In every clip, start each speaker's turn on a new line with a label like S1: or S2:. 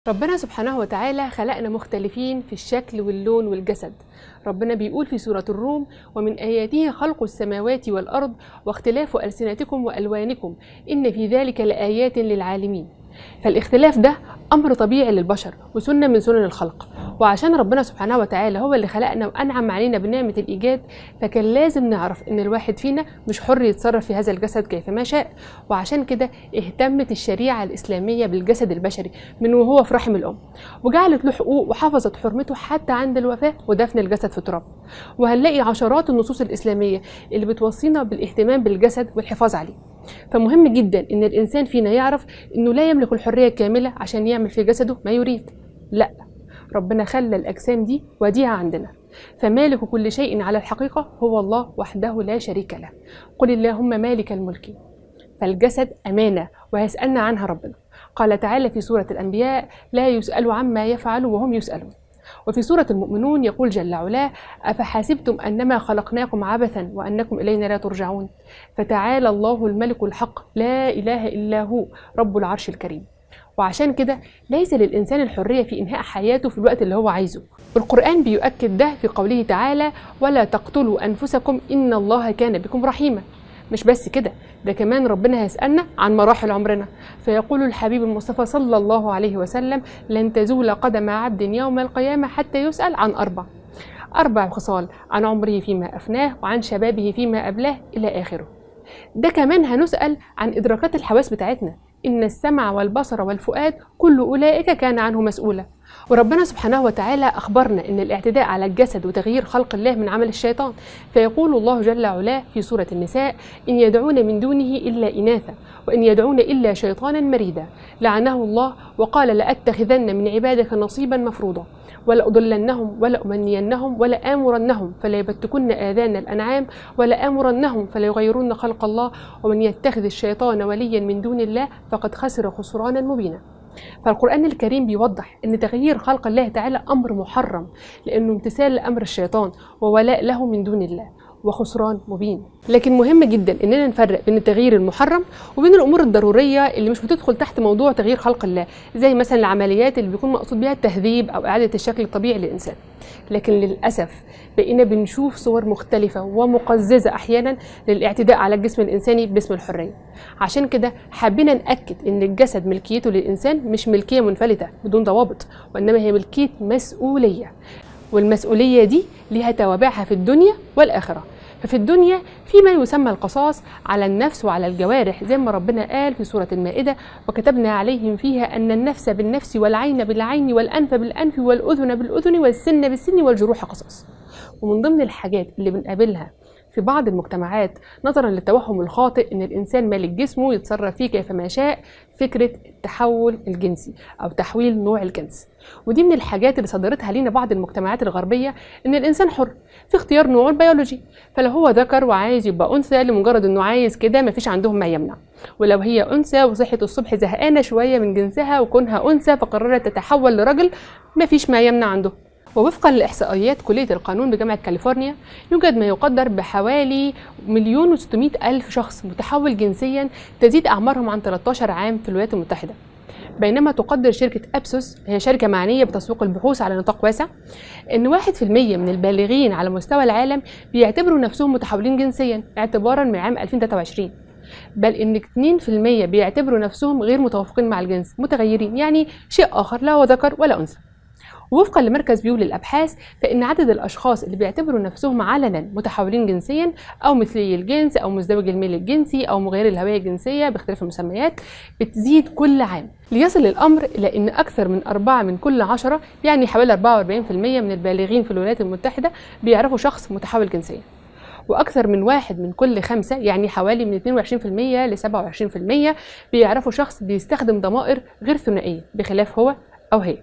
S1: ربنا سبحانه وتعالى خلقنا مختلفين في الشكل واللون والجسد ربنا بيقول في سورة الروم ومن آياته خلق السماوات والأرض واختلاف ألسنتكم وألوانكم إن في ذلك لآيات للعالمين فالاختلاف ده أمر طبيعي للبشر وسنة من سنن الخلق وعشان ربنا سبحانه وتعالى هو اللي خلقنا وأنعم علينا بنعمة الإيجاد فكان لازم نعرف إن الواحد فينا مش حر يتصرف في هذا الجسد كيفما شاء وعشان كده اهتمت الشريعة الإسلامية بالجسد البشري من وهو في رحم الأم وجعلت له حقوق وحفظت حرمته حتى عند الوفاة ودفن الجسد في التراب وهنلاقي عشرات النصوص الإسلامية اللي بتوصينا بالاهتمام بالجسد والحفاظ عليه فمهم جدا ان الانسان فينا يعرف انه لا يملك الحريه الكامله عشان يعمل في جسده ما يريد لا ربنا خلى الاجسام دي وديعه عندنا فمالك كل شيء على الحقيقه هو الله وحده لا شريك له قل اللهم مالك الملك فالجسد امانه ويسالنا عنها ربنا قال تعالى في سوره الانبياء لا يسال عما يفعل وهم يسالون وفي سورة المؤمنون يقول جل علاه أفحسبتم أنما خلقناكم عبثا وأنكم إلينا لا ترجعون فتعالى الله الملك الحق لا إله إلا هو رب العرش الكريم وعشان كده ليس للإنسان الحرية في إنهاء حياته في الوقت اللي هو عايزه والقرآن بيؤكد ده في قوله تعالى ولا تقتلوا أنفسكم إن الله كان بكم رحيما مش بس كده ده كمان ربنا هيسألنا عن مراحل عمرنا فيقول الحبيب المصطفى صلى الله عليه وسلم لن تزول قدم عبد يوم القيامة حتى يسأل عن أربع أربع خصال عن عمره فيما أفناه وعن شبابه فيما أبلاه إلى آخره ده كمان هنسأل عن إدراكات الحواس بتاعتنا إن السمع والبصر والفؤاد كل أولئك كان عنه مسؤولا وربنا سبحانه وتعالى أخبرنا أن الاعتداء على الجسد وتغيير خلق الله من عمل الشيطان فيقول الله جل علاه في سورة النساء إن يدعون من دونه إلا إناثا وإن يدعون إلا شيطانا مريدا لعنه الله وقال لأتخذن من عبادك نصيبا مفروضا ولأضلنهم ولأمنينهم ولآمرنهم فليبتكن آذان الأنعام ولآمرنهم فليغيرن خلق الله ومن يتخذ الشيطان وليا من دون الله فقد خسر خسرانا مبينا فالقرآن الكريم بيوضح أن تغيير خلق الله تعالى أمر محرم لأنه امتثال لأمر الشيطان وولاء له من دون الله وخسران مبين لكن مهم جدا اننا نفرق بين التغيير المحرم وبين الامور الضروريه اللي مش بتدخل تحت موضوع تغيير خلق الله زي مثلا العمليات اللي بيكون مقصود بها التهذيب او اعاده الشكل الطبيعي للانسان لكن للاسف بقينا بنشوف صور مختلفه ومقززه احيانا للاعتداء على الجسم الانساني باسم الحريه عشان كده حبينا ناكد ان الجسد ملكيته للانسان مش ملكيه منفلته بدون ضوابط وانما هي ملكيه مسؤوليه والمسؤولية دي لها توابعها في الدنيا والآخرة ففي الدنيا في ما يسمى القصاص على النفس وعلى الجوارح زي ما ربنا قال في سورة المائدة وكتبنا عليهم فيها أن النفس بالنفس والعين بالعين والأنف بالأنف والأذن بالأذن والسن بالسن والجروح قصاص ومن ضمن الحاجات اللي بنقابلها في بعض المجتمعات نظرا للتوهم الخاطئ ان الانسان مالك جسمه يتصرف فيه كيفما شاء فكره التحول الجنسي او تحويل نوع الجنس ودي من الحاجات اللي صدرتها لينا بعض المجتمعات الغربيه ان الانسان حر في اختيار نوعه البيولوجي فلو هو ذكر وعايز يبقى انثى لمجرد انه عايز كده مفيش عندهم ما يمنع ولو هي انثى وصحت الصبح زهقانه شويه من جنسها وكونها انثى فقررت تتحول لرجل مفيش ما يمنع عندهم ووفقا لإحصائيات كلية القانون بجامعة كاليفورنيا يوجد ما يقدر بحوالي مليون وستمائة ألف شخص متحول جنسيا تزيد أعمارهم عن 13 عام في الولايات المتحدة بينما تقدر شركة أبسوس هي شركة معنية بتسويق البحوث على نطاق واسع إن واحد في المية من البالغين على مستوى العالم بيعتبروا نفسهم متحولين جنسيا اعتبارا من عام 2023 بل ان 2% بيعتبروا نفسهم غير متوافقين مع الجنس متغيرين يعني شيء اخر لا هو ذكر ولا انثى ووفقا لمركز بيو للابحاث فان عدد الاشخاص اللي بيعتبروا نفسهم علنا متحولين جنسيا او مثلي الجنس او مزدوج الميل الجنسي او مغير الهويه الجنسيه باختلاف المسميات بتزيد كل عام ليصل الامر الى ان اكثر من أربعة من كل عشرة يعني حوالي 44% من البالغين في الولايات المتحده بيعرفوا شخص متحول جنسيا واكثر من واحد من كل خمسه يعني حوالي من 22% ل 27% بيعرفوا شخص بيستخدم ضمائر غير ثنائيه بخلاف هو او هي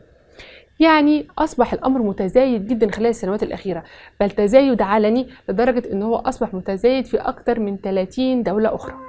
S1: يعني أصبح الأمر متزايد جدا خلال السنوات الأخيرة بل تزايد علني لدرجة أنه هو أصبح متزايد في أكثر من 30 دولة أخرى